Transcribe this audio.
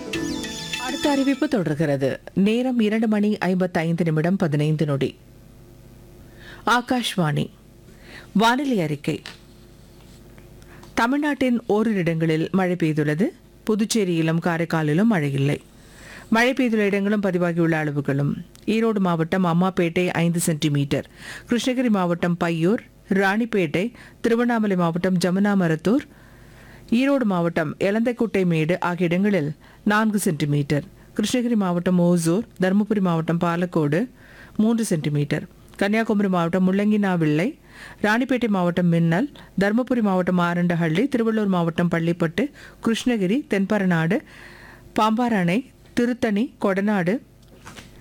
அடுத்த அறிவிப்பு தொடர்கிறது நேரம் இரண்டு மணி ஐம்பத்தைந்து நிமிடம் பதினைந்து நொடி ஆகாஷ்வாணி வானிலை அறிக்கை தமிழ்நாட்டின் ஓரிரு இடங்களில் மழை பெய்துள்ளது புதுச்சேரியிலும் காரைக்காலிலும் மழை இல்லை மழை பெய்துள்ள இடங்களும் பதிவாகியுள்ள அளவுகளும் ஈரோடு மாவட்டம் அம்மாப்பேட்டை ஐந்து சென்டிமீட்டர் கிருஷ்ணகிரி மாவட்டம் பையூர் ராணிப்பேட்டை திருவண்ணாமலை மாவட்டம் ஜமுனாமரத்தூர் ஈரோடு மாவட்டம் எலந்தைக்குட்டை மேடு ஆகிய இடங்களில் நான்கு சென்டிமீட்டர் கிருஷ்ணகிரி மாவட்டம் ஓசூர் தருமபுரி மாவட்டம் பாலக்கோடு மூன்று சென்டிமீட்டர் கன்னியாகுமரி மாவட்டம் முள்ளங்கினாவிள்ளை ராணிப்பேட்டை மாவட்டம் மின்னல் தருமபுரி மாவட்டம் ஆரண்டஹள்ளி திருவள்ளூர் மாவட்டம் பள்ளிப்பட்டு கிருஷ்ணகிரி தென்பரநாடு பாம்பார் அணை திருத்தணி கொடநாடு